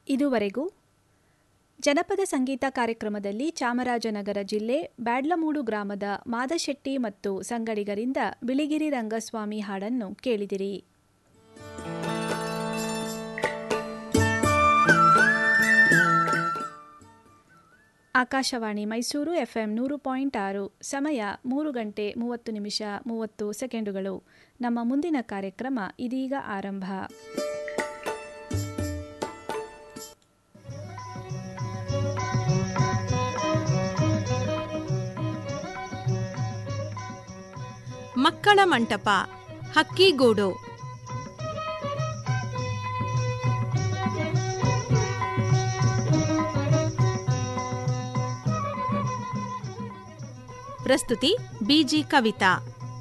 ಇದುವರೆಗೂ ಜನಪದ ಸಂಗೀತ ಕಾರ್ಯಕ್ರಮದಲ್ಲಿ ಚಾಮರಾಜನಗರ ಜಿಲ್ಲೆ ಬ್ಯಾಡ್ಲಮೂಡು ಗ್ರಾಮದ ಮಾದಶೆಟ್ಟಿ ಮತ್ತು ಸಂಗಡಿಗರಿಂದ ಬಿಳಿಗಿರಿ ರಂಗಸ್ವಾಮಿ ಹಾಡನ್ನು ಕೇಳಿದಿರಿ ಆಕಾಶವಾಣಿ ಮೈಸೂರು ಎಫ್ಎಂ ನೂರು ಪಾಯಿಂಟ್ ಆರು ಸಮಯ ಮೂರು ಗಂಟೆ ಮೂವತ್ತು ನಿಮಿಷ ಮೂವತ್ತು ಸೆಕೆಂಡುಗಳು ನಮ್ಮ ಮುಂದಿನ ಕಾರ್ಯಕ್ರಮ ಇದೀಗ ಆರಂಭ ಮಕ್ಕಳ ಮಂಟಪ ಹಕ್ಕಿಗೂಡು ಪ್ರಸ್ತುತಿ ಬಿಜಿ ಕವಿತಾ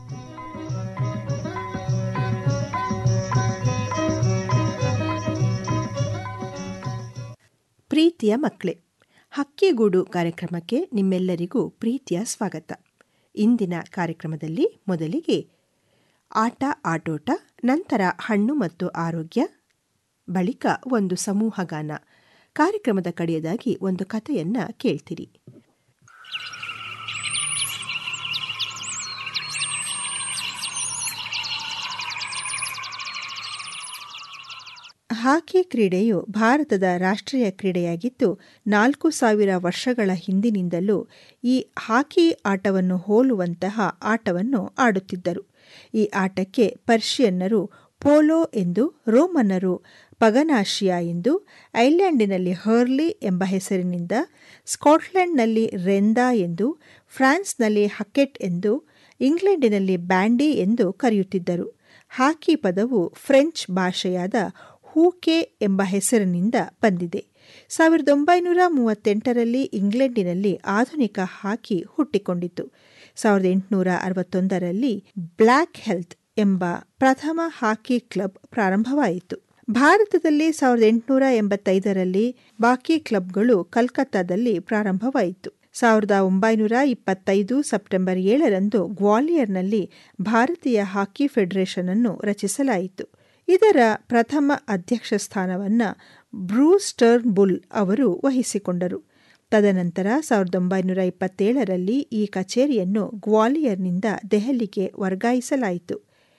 ಪ್ರೀತಿಯ ಮಕ್ಕಳೇ ಹಕ್ಕಿಗೂಡು ಕಾರ್ಯಕ್ರಮಕ್ಕೆ ನಿಮ್ಮೆಲ್ಲರಿಗೂ ಪ್ರೀತಿಯ ಸ್ವಾಗತ ಇಂದಿನ ಕಾರ್ಯಕ್ರಮದಲ್ಲಿ ಮೊದಲಿಗೆ ಆಟ ಆಟೋಟ ನಂತರ ಹಣ್ಣು ಮತ್ತು ಆರೋಗ್ಯ ಬಳಿಕ ಒಂದು ಸಮೂಹ ಗಾನ ಕಾರ್ಯಕ್ರಮದ ಕಡೆಯದಾಗಿ ಒಂದು ಕಥೆಯನ್ನ ಕೇಳ್ತೀರಿ ಹಾಕಿ ಕ್ರೀಡೆಯು ಭಾರತದ ರಾಷ್ಟ್ರೀಯ ಕ್ರೀಡೆಯಾಗಿದ್ದು ನಾಲ್ಕು ಸಾವಿರ ವರ್ಷಗಳ ಹಿಂದಿನಿಂದಲೂ ಈ ಹಾಕಿ ಆಟವನ್ನು ಹೋಲುವಂತಹ ಆಟವನ್ನು ಆಡುತ್ತಿದ್ದರು ಈ ಆಟಕ್ಕೆ ಪರ್ಷಿಯನ್ನರು ಪೋಲೋ ಎಂದು ರೋಮನ್ನರು ಪಗನಾಶಿಯಾ ಎಂದು ಐಲ್ಯಾಂಡಿನಲ್ಲಿ ಹರ್ಲಿ ಎಂಬ ಹೆಸರಿನಿಂದ ಸ್ಕಾಟ್ಲೆಂಡ್ನಲ್ಲಿ ರೆಂದಾ ಎಂದು ಫ್ರಾನ್ಸ್ನಲ್ಲಿ ಹಕೆಟ್ ಎಂದು ಇಂಗ್ಲೆಂಡಿನಲ್ಲಿ ಬ್ಯಾಂಡಿ ಎಂದು ಕರೆಯುತ್ತಿದ್ದರು ಹಾಕಿ ಪದವು ಫ್ರೆಂಚ್ ಭಾಷೆಯಾದ ಹೂಕೆ ಎಂಬ ಹೆಸರಿನಿಂದ ಬಂದಿದೆ ಸಾವಿರದ ಒಂಬೈನೂರ ಮೂವತ್ತೆಂಟರಲ್ಲಿ ಇಂಗ್ಲೆಂಡಿನಲ್ಲಿ ಆಧುನಿಕ ಹಾಕಿ ಹುಟ್ಟಿಕೊಂಡಿತು ಸಾವಿರದ ಎಂಟುನೂರ ಅರವತ್ತೊಂದರಲ್ಲಿ ಬ್ಲ್ಯಾಕ್ ಹೆಲ್ತ್ ಎಂಬ ಪ್ರಥಮ ಹಾಕಿ ಕ್ಲಬ್ ಪ್ರಾರಂಭವಾಯಿತು ಭಾರತದಲ್ಲಿ ಸಾವಿರದ ಎಂಟುನೂರ ಎಂಬತ್ತೈದರಲ್ಲಿ ಬಾಕಿ ಕ್ಲಬ್ಗಳು ಕಲ್ಕತ್ತಾದಲ್ಲಿ ಪ್ರಾರಂಭವಾಯಿತು ಸಾವಿರದ ಒಂಬೈನೂರ ಇಪ್ಪತ್ತೈದು ಸೆಪ್ಟೆಂಬರ್ ಏಳರಂದು ಗ್ವಾಲಿಯರ್ನಲ್ಲಿ ಭಾರತೀಯ ಹಾಕಿ ಫೆಡರೇಷನ್ ಅನ್ನು ರಚಿಸಲಾಯಿತು ಇದರ ಪ್ರಥಮ ಅಧ್ಯಕ್ಷ ಸ್ಥಾನವನ್ನು ಬ್ರೂಸ್ ಟರ್ನ್ ಬುಲ್ ಅವರು ವಹಿಸಿಕೊಂಡರು ತದನಂತರ ಸಾವಿರದ ಒಂಬೈನೂರ ಇಪ್ಪತ್ತೇಳರಲ್ಲಿ ಈ ಕಚೇರಿಯನ್ನು ಗ್ವಾಲಿಯರ್ನಿಂದ ದೆಹಲಿಗೆ ವರ್ಗಾಯಿಸಲಾಯಿತು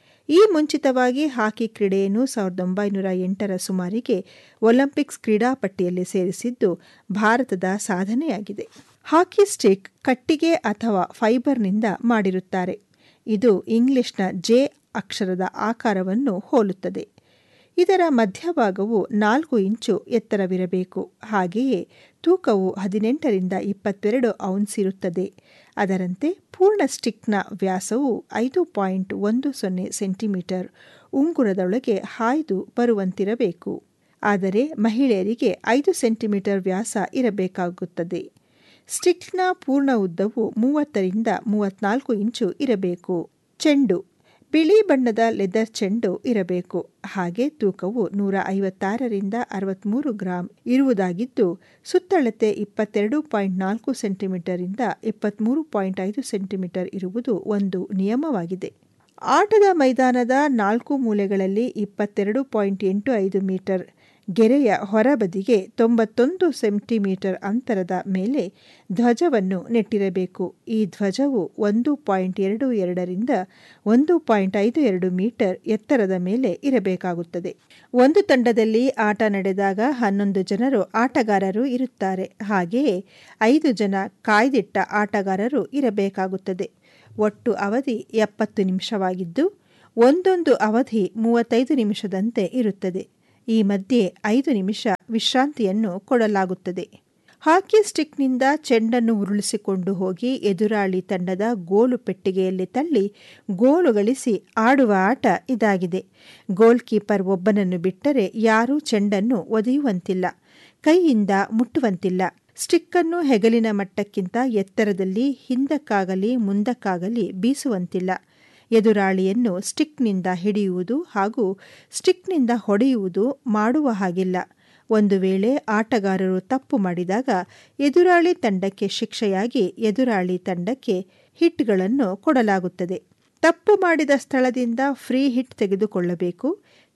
ಈ ಮುಂಚಿತವಾಗಿ ಹಾಕಿ ಕ್ರೀಡೆಯನ್ನು ಸಾವಿರದ ಒಂಬೈನೂರ ಎಂಟರ ಸುಮಾರಿಗೆ ಒಲಿಂಪಿಕ್ಸ್ ಕ್ರೀಡಾಪಟ್ಟಿಯಲ್ಲಿ ಸೇರಿಸಿದ್ದು ಭಾರತದ ಸಾಧನೆಯಾಗಿದೆ ಹಾಕಿ ಸ್ಟಿಕ್ ಕಟ್ಟಿಗೆ ಅಥವಾ ಫೈಬರ್ನಿಂದ ಮಾಡಿರುತ್ತಾರೆ ಇದು ಇಂಗ್ಲಿಷ್ನ ಜೆ ಅಕ್ಷರದ ಆಕಾರವನ್ನು ಹೋಲುತ್ತದೆ ಇದರ ಮಧ್ಯಭಾಗವು ನಾಲ್ಕು ಇಂಚು ಎತ್ತರವಿರಬೇಕು ಹಾಗೆಯೇ ತೂಕವು ಹದಿನೆಂಟರಿಂದ ಇಪ್ಪತ್ತೆರಡು ಔನ್ಸ್ ಇರುತ್ತದೆ ಅದರಂತೆ ಪೂರ್ಣ ಸ್ಟಿಕ್ನ ವ್ಯಾಸವು ಐದು ಪಾಯಿಂಟ್ ಒಂದು ಸೊನ್ನೆ ಸೆಂಟಿಮೀಟರ್ ಉಂಗುರದೊಳಗೆ ಹಾಯ್ದು ಬರುವಂತಿರಬೇಕು ಆದರೆ ಮಹಿಳೆಯರಿಗೆ ಐದು ಸೆಂಟಿಮೀಟರ್ ವ್ಯಾಸ ಇರಬೇಕಾಗುತ್ತದೆ ಸ್ಟಿಕ್ನ ಪೂರ್ಣ ಉದ್ದವು ಮೂವತ್ತರಿಂದ ಮೂವತ್ನಾಲ್ಕು ಇಂಚು ಇರಬೇಕು ಚೆಂಡು ಬಿಳಿ ಬಣ್ಣದ ಲೆದರ್ ಚೆಂಡು ಇರಬೇಕು ಹಾಗೆ ತೂಕವು ನೂರ ಐವತ್ತಾರರಿಂದ ಅರವತ್ತ್ಮೂರು ಗ್ರಾಂ ಇರುವುದಾಗಿದ್ದು ಸುತ್ತಳತೆ ಇಪ್ಪತ್ತೆರಡು ಪಾಯಿಂಟ್ ನಾಲ್ಕು ಸೆಂಟಿಮೀಟರಿಂದ ಇಪ್ಪತ್ತ್ಮೂರು ಪಾಯಿಂಟ್ ಐದು ಸೆಂಟಿಮೀಟರ್ ಇರುವುದು ಒಂದು ನಿಯಮವಾಗಿದೆ ಆಟದ ಮೈದಾನದ ನಾಲ್ಕು ಮೂಲೆಗಳಲ್ಲಿ ಇಪ್ಪತ್ತೆರಡು ಪಾಯಿಂಟ್ ಎಂಟು ಐದು ಮೀಟರ್ ಗೆರೆಯ ಹೊರಬದಿಗೆ ತೊಂಬತ್ತೊಂದು ಸೆಂಟಿಮೀಟರ್ ಅಂತರದ ಮೇಲೆ ಧ್ವಜವನ್ನು ನೆಟ್ಟಿರಬೇಕು ಈ ಧ್ವಜವು ಒಂದು ಪಾಯಿಂಟ್ ಎರಡು ಎರಡರಿಂದ ಒಂದು ಪಾಯಿಂಟ್ ಐದು ಎರಡು ಮೀಟರ್ ಎತ್ತರದ ಮೇಲೆ ಇರಬೇಕಾಗುತ್ತದೆ ಒಂದು ತಂಡದಲ್ಲಿ ಆಟ ನಡೆದಾಗ ಹನ್ನೊಂದು ಜನರು ಆಟಗಾರರು ಇರುತ್ತಾರೆ ಹಾಗೆಯೇ ಐದು ಜನ ಕಾಯ್ದಿಟ್ಟ ಆಟಗಾರರು ಇರಬೇಕಾಗುತ್ತದೆ ಒಟ್ಟು ಅವಧಿ ಎಪ್ಪತ್ತು ನಿಮಿಷವಾಗಿದ್ದು ಒಂದೊಂದು ಅವಧಿ ಮೂವತ್ತೈದು ನಿಮಿಷದಂತೆ ಇರುತ್ತದೆ ಈ ಮಧ್ಯೆ ಐದು ನಿಮಿಷ ವಿಶ್ರಾಂತಿಯನ್ನು ಕೊಡಲಾಗುತ್ತದೆ ಹಾಕಿ ಸ್ಟಿಕ್ನಿಂದ ಚೆಂಡನ್ನು ಉರುಳಿಸಿಕೊಂಡು ಹೋಗಿ ಎದುರಾಳಿ ತಂಡದ ಗೋಲು ಪೆಟ್ಟಿಗೆಯಲ್ಲಿ ತಳ್ಳಿ ಗೋಲು ಗಳಿಸಿ ಆಡುವ ಆಟ ಇದಾಗಿದೆ ಗೋಲ್ ಕೀಪರ್ ಒಬ್ಬನನ್ನು ಬಿಟ್ಟರೆ ಯಾರೂ ಚೆಂಡನ್ನು ಒದೆಯುವಂತಿಲ್ಲ ಕೈಯಿಂದ ಮುಟ್ಟುವಂತಿಲ್ಲ ಸ್ಟಿಕ್ಕನ್ನು ಹೆಗಲಿನ ಮಟ್ಟಕ್ಕಿಂತ ಎತ್ತರದಲ್ಲಿ ಹಿಂದಕ್ಕಾಗಲಿ ಮುಂದಕ್ಕಾಗಲಿ ಬೀಸುವಂತಿಲ್ಲ ಎದುರಾಳಿಯನ್ನು ಸ್ಟಿಕ್ನಿಂದ ಹಿಡಿಯುವುದು ಹಾಗೂ ಸ್ಟಿಕ್ನಿಂದ ಹೊಡೆಯುವುದು ಮಾಡುವ ಹಾಗಿಲ್ಲ ಒಂದು ವೇಳೆ ಆಟಗಾರರು ತಪ್ಪು ಮಾಡಿದಾಗ ಎದುರಾಳಿ ತಂಡಕ್ಕೆ ಶಿಕ್ಷೆಯಾಗಿ ಎದುರಾಳಿ ತಂಡಕ್ಕೆ ಹಿಟ್ಗಳನ್ನು ಕೊಡಲಾಗುತ್ತದೆ ತಪ್ಪು ಮಾಡಿದ ಸ್ಥಳದಿಂದ ಫ್ರೀ ಹಿಟ್ ತೆಗೆದುಕೊಳ್ಳಬೇಕು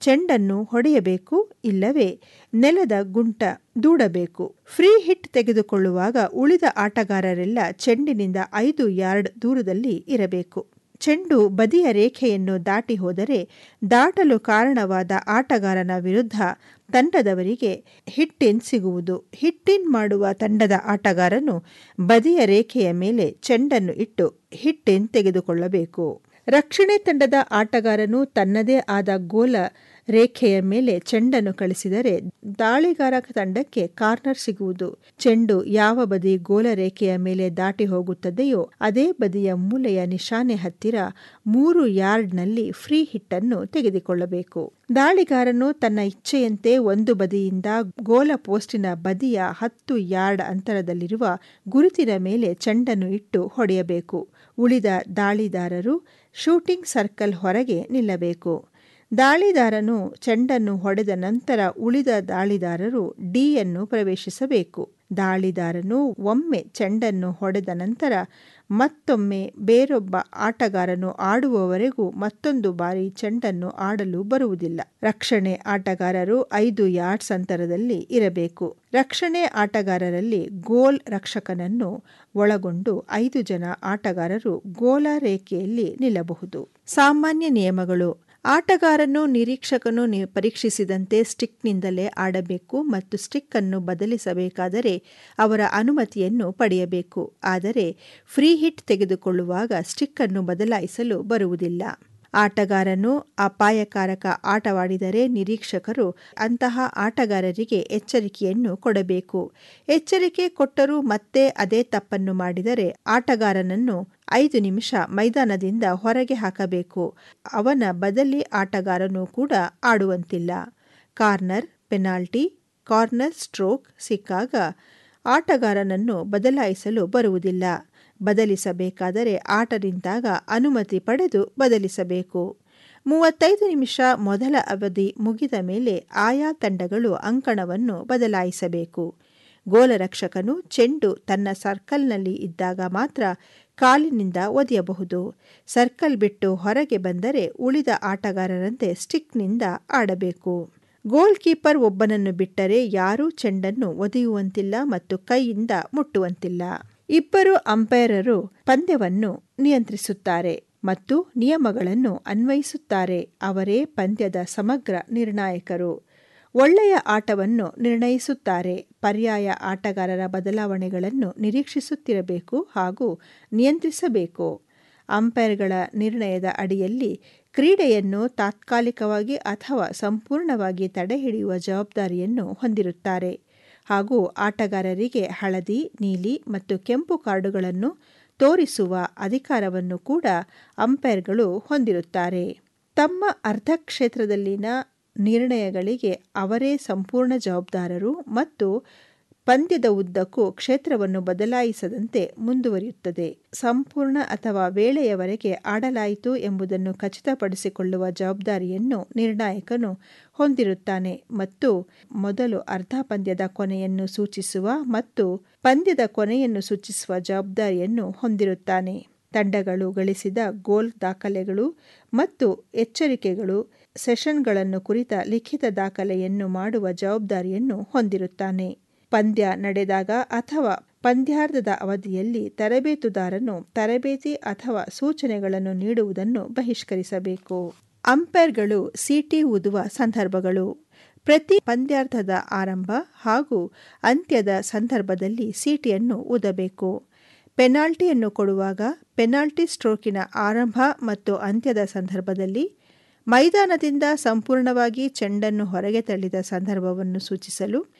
ಚೆಂಡನ್ನು ಹೊಡೆಯಬೇಕು ಇಲ್ಲವೇ ನೆಲದ ಗುಂಟ ದೂಡಬೇಕು ಫ್ರೀ ಹಿಟ್ ತೆಗೆದುಕೊಳ್ಳುವಾಗ ಉಳಿದ ಆಟಗಾರರೆಲ್ಲ ಚೆಂಡಿನಿಂದ ಐದು ಯಾರ್ಡ್ ದೂರದಲ್ಲಿ ಇರಬೇಕು ಚೆಂಡು ಬದಿಯ ರೇಖೆಯನ್ನು ದಾಟಿ ಹೋದರೆ ದಾಟಲು ಕಾರಣವಾದ ಆಟಗಾರನ ವಿರುದ್ಧ ತಂಡದವರಿಗೆ ಹಿಟ್ಟಿನ್ ಸಿಗುವುದು ಹಿಟ್ಟಿನ್ ಮಾಡುವ ತಂಡದ ಆಟಗಾರನು ಬದಿಯ ರೇಖೆಯ ಮೇಲೆ ಚೆಂಡನ್ನು ಇಟ್ಟು ಹಿಟ್ಟಿನ್ ತೆಗೆದುಕೊಳ್ಳಬೇಕು ರಕ್ಷಣೆ ತಂಡದ ಆಟಗಾರನು ತನ್ನದೇ ಆದ ಗೋಲ ರೇಖೆಯ ಮೇಲೆ ಚೆಂಡನ್ನು ಕಳಿಸಿದರೆ ದಾಳಿಗಾರ ತಂಡಕ್ಕೆ ಕಾರ್ನರ್ ಸಿಗುವುದು ಚೆಂಡು ಯಾವ ಬದಿ ಗೋಲ ರೇಖೆಯ ಮೇಲೆ ದಾಟಿ ಹೋಗುತ್ತದೆಯೋ ಅದೇ ಬದಿಯ ಮೂಲೆಯ ನಿಶಾನೆ ಹತ್ತಿರ ಮೂರು ಯಾರ್ಡ್ನಲ್ಲಿ ಫ್ರೀ ಹಿಟ್ಟನ್ನು ತೆಗೆದುಕೊಳ್ಳಬೇಕು ದಾಳಿಗಾರನು ತನ್ನ ಇಚ್ಛೆಯಂತೆ ಒಂದು ಬದಿಯಿಂದ ಗೋಲ ಪೋಸ್ಟಿನ ಬದಿಯ ಹತ್ತು ಯಾರ್ಡ್ ಅಂತರದಲ್ಲಿರುವ ಗುರುತಿನ ಮೇಲೆ ಚೆಂಡನ್ನು ಇಟ್ಟು ಹೊಡೆಯಬೇಕು ಉಳಿದ ದಾಳಿದಾರರು ಶೂಟಿಂಗ್ ಸರ್ಕಲ್ ಹೊರಗೆ ನಿಲ್ಲಬೇಕು ದಾಳಿದಾರನು ಚೆಂಡನ್ನು ಹೊಡೆದ ನಂತರ ಉಳಿದ ದಾಳಿದಾರರು ಡಿಯನ್ನು ಪ್ರವೇಶಿಸಬೇಕು ದಾಳಿದಾರನು ಒಮ್ಮೆ ಚೆಂಡನ್ನು ಹೊಡೆದ ನಂತರ ಮತ್ತೊಮ್ಮೆ ಬೇರೊಬ್ಬ ಆಟಗಾರನು ಆಡುವವರೆಗೂ ಮತ್ತೊಂದು ಬಾರಿ ಚೆಂಡನ್ನು ಆಡಲು ಬರುವುದಿಲ್ಲ ರಕ್ಷಣೆ ಆಟಗಾರರು ಐದು ಯಾರ್ಡ್ಸ್ ಅಂತರದಲ್ಲಿ ಇರಬೇಕು ರಕ್ಷಣೆ ಆಟಗಾರರಲ್ಲಿ ಗೋಲ್ ರಕ್ಷಕನನ್ನು ಒಳಗೊಂಡು ಐದು ಜನ ಆಟಗಾರರು ಗೋಲ ರೇಖೆಯಲ್ಲಿ ನಿಲ್ಲಬಹುದು ಸಾಮಾನ್ಯ ನಿಯಮಗಳು ಆಟಗಾರನು ನಿರೀಕ್ಷಕನು ಪರೀಕ್ಷಿಸಿದಂತೆ ಸ್ಟಿಕ್ನಿಂದಲೇ ಆಡಬೇಕು ಮತ್ತು ಸ್ಟಿಕ್ ಅನ್ನು ಬದಲಿಸಬೇಕಾದರೆ ಅವರ ಅನುಮತಿಯನ್ನು ಪಡೆಯಬೇಕು ಆದರೆ ಫ್ರೀ ಹಿಟ್ ತೆಗೆದುಕೊಳ್ಳುವಾಗ ಸ್ಟಿಕ್ ಅನ್ನು ಬದಲಾಯಿಸಲು ಬರುವುದಿಲ್ಲ ಆಟಗಾರನು ಅಪಾಯಕಾರಕ ಆಟವಾಡಿದರೆ ನಿರೀಕ್ಷಕರು ಅಂತಹ ಆಟಗಾರರಿಗೆ ಎಚ್ಚರಿಕೆಯನ್ನು ಕೊಡಬೇಕು ಎಚ್ಚರಿಕೆ ಕೊಟ್ಟರೂ ಮತ್ತೆ ಅದೇ ತಪ್ಪನ್ನು ಮಾಡಿದರೆ ಆಟಗಾರನನ್ನು ಐದು ನಿಮಿಷ ಮೈದಾನದಿಂದ ಹೊರಗೆ ಹಾಕಬೇಕು ಅವನ ಬದಲಿ ಆಟಗಾರನು ಕೂಡ ಆಡುವಂತಿಲ್ಲ ಕಾರ್ನರ್ ಪೆನಾಲ್ಟಿ ಕಾರ್ನರ್ ಸ್ಟ್ರೋಕ್ ಸಿಕ್ಕಾಗ ಆಟಗಾರನನ್ನು ಬದಲಾಯಿಸಲು ಬರುವುದಿಲ್ಲ ಬದಲಿಸಬೇಕಾದರೆ ಆಟ ನಿಂತಾಗ ಅನುಮತಿ ಪಡೆದು ಬದಲಿಸಬೇಕು ಮೂವತ್ತೈದು ನಿಮಿಷ ಮೊದಲ ಅವಧಿ ಮುಗಿದ ಮೇಲೆ ಆಯಾ ತಂಡಗಳು ಅಂಕಣವನ್ನು ಬದಲಾಯಿಸಬೇಕು ಗೋಲರಕ್ಷಕನು ಚೆಂಡು ತನ್ನ ಸರ್ಕಲ್ನಲ್ಲಿ ಇದ್ದಾಗ ಮಾತ್ರ ಕಾಲಿನಿಂದ ಒದೆಯಬಹುದು ಸರ್ಕಲ್ ಬಿಟ್ಟು ಹೊರಗೆ ಬಂದರೆ ಉಳಿದ ಆಟಗಾರರಂತೆ ಸ್ಟಿಕ್ನಿಂದ ಆಡಬೇಕು ಗೋಲ್ ಕೀಪರ್ ಒಬ್ಬನನ್ನು ಬಿಟ್ಟರೆ ಯಾರೂ ಚೆಂಡನ್ನು ಒದೆಯುವಂತಿಲ್ಲ ಮತ್ತು ಕೈಯಿಂದ ಮುಟ್ಟುವಂತಿಲ್ಲ ಇಬ್ಬರು ಅಂಪೈರರು ಪಂದ್ಯವನ್ನು ನಿಯಂತ್ರಿಸುತ್ತಾರೆ ಮತ್ತು ನಿಯಮಗಳನ್ನು ಅನ್ವಯಿಸುತ್ತಾರೆ ಅವರೇ ಪಂದ್ಯದ ಸಮಗ್ರ ನಿರ್ಣಾಯಕರು ಒಳ್ಳೆಯ ಆಟವನ್ನು ನಿರ್ಣಯಿಸುತ್ತಾರೆ ಪರ್ಯಾಯ ಆಟಗಾರರ ಬದಲಾವಣೆಗಳನ್ನು ನಿರೀಕ್ಷಿಸುತ್ತಿರಬೇಕು ಹಾಗೂ ನಿಯಂತ್ರಿಸಬೇಕು ಅಂಪೈರ್ಗಳ ನಿರ್ಣಯದ ಅಡಿಯಲ್ಲಿ ಕ್ರೀಡೆಯನ್ನು ತಾತ್ಕಾಲಿಕವಾಗಿ ಅಥವಾ ಸಂಪೂರ್ಣವಾಗಿ ತಡೆಹಿಡಿಯುವ ಜವಾಬ್ದಾರಿಯನ್ನು ಹೊಂದಿರುತ್ತಾರೆ ಹಾಗೂ ಆಟಗಾರರಿಗೆ ಹಳದಿ ನೀಲಿ ಮತ್ತು ಕೆಂಪು ಕಾರ್ಡುಗಳನ್ನು ತೋರಿಸುವ ಅಧಿಕಾರವನ್ನು ಕೂಡ ಅಂಪೈರ್ಗಳು ಹೊಂದಿರುತ್ತಾರೆ ತಮ್ಮ ಅರ್ಧ ಕ್ಷೇತ್ರದಲ್ಲಿನ ನಿರ್ಣಯಗಳಿಗೆ ಅವರೇ ಸಂಪೂರ್ಣ ಜವಾಬ್ದಾರರು ಮತ್ತು ಪಂದ್ಯದ ಉದ್ದಕ್ಕೂ ಕ್ಷೇತ್ರವನ್ನು ಬದಲಾಯಿಸದಂತೆ ಮುಂದುವರಿಯುತ್ತದೆ ಸಂಪೂರ್ಣ ಅಥವಾ ವೇಳೆಯವರೆಗೆ ಆಡಲಾಯಿತು ಎಂಬುದನ್ನು ಖಚಿತಪಡಿಸಿಕೊಳ್ಳುವ ಜವಾಬ್ದಾರಿಯನ್ನು ನಿರ್ಣಾಯಕನು ಹೊಂದಿರುತ್ತಾನೆ ಮತ್ತು ಮೊದಲು ಅರ್ಧ ಪಂದ್ಯದ ಕೊನೆಯನ್ನು ಸೂಚಿಸುವ ಮತ್ತು ಪಂದ್ಯದ ಕೊನೆಯನ್ನು ಸೂಚಿಸುವ ಜವಾಬ್ದಾರಿಯನ್ನು ಹೊಂದಿರುತ್ತಾನೆ ತಂಡಗಳು ಗಳಿಸಿದ ಗೋಲ್ ದಾಖಲೆಗಳು ಮತ್ತು ಎಚ್ಚರಿಕೆಗಳು ಸೆಷನ್ಗಳನ್ನು ಕುರಿತ ಲಿಖಿತ ದಾಖಲೆಯನ್ನು ಮಾಡುವ ಜವಾಬ್ದಾರಿಯನ್ನು ಹೊಂದಿರುತ್ತಾನೆ ಪಂದ್ಯ ನಡೆದಾಗ ಅಥವಾ ಪಂದ್ಯಾರ್ಧದ ಅವಧಿಯಲ್ಲಿ ತರಬೇತುದಾರನು ತರಬೇತಿ ಅಥವಾ ಸೂಚನೆಗಳನ್ನು ನೀಡುವುದನ್ನು ಬಹಿಷ್ಕರಿಸಬೇಕು ಅಂಪೈರ್ಗಳು ಸಿಟಿ ಊದುವ ಸಂದರ್ಭಗಳು ಪ್ರತಿ ಪಂದ್ಯಾರ್ಧದ ಆರಂಭ ಹಾಗೂ ಅಂತ್ಯದ ಸಂದರ್ಭದಲ್ಲಿ ಸೀಟಿಯನ್ನು ಊದಬೇಕು ಪೆನಾಲ್ಟಿಯನ್ನು ಕೊಡುವಾಗ ಪೆನಾಲ್ಟಿ ಸ್ಟ್ರೋಕಿನ ಆರಂಭ ಮತ್ತು ಅಂತ್ಯದ ಸಂದರ್ಭದಲ್ಲಿ ಮೈದಾನದಿಂದ ಸಂಪೂರ್ಣವಾಗಿ ಚೆಂಡನ್ನು ಹೊರಗೆ ತಳ್ಳಿದ ಸಂದರ್ಭವನ್ನು ಸೂಚಿಸಲು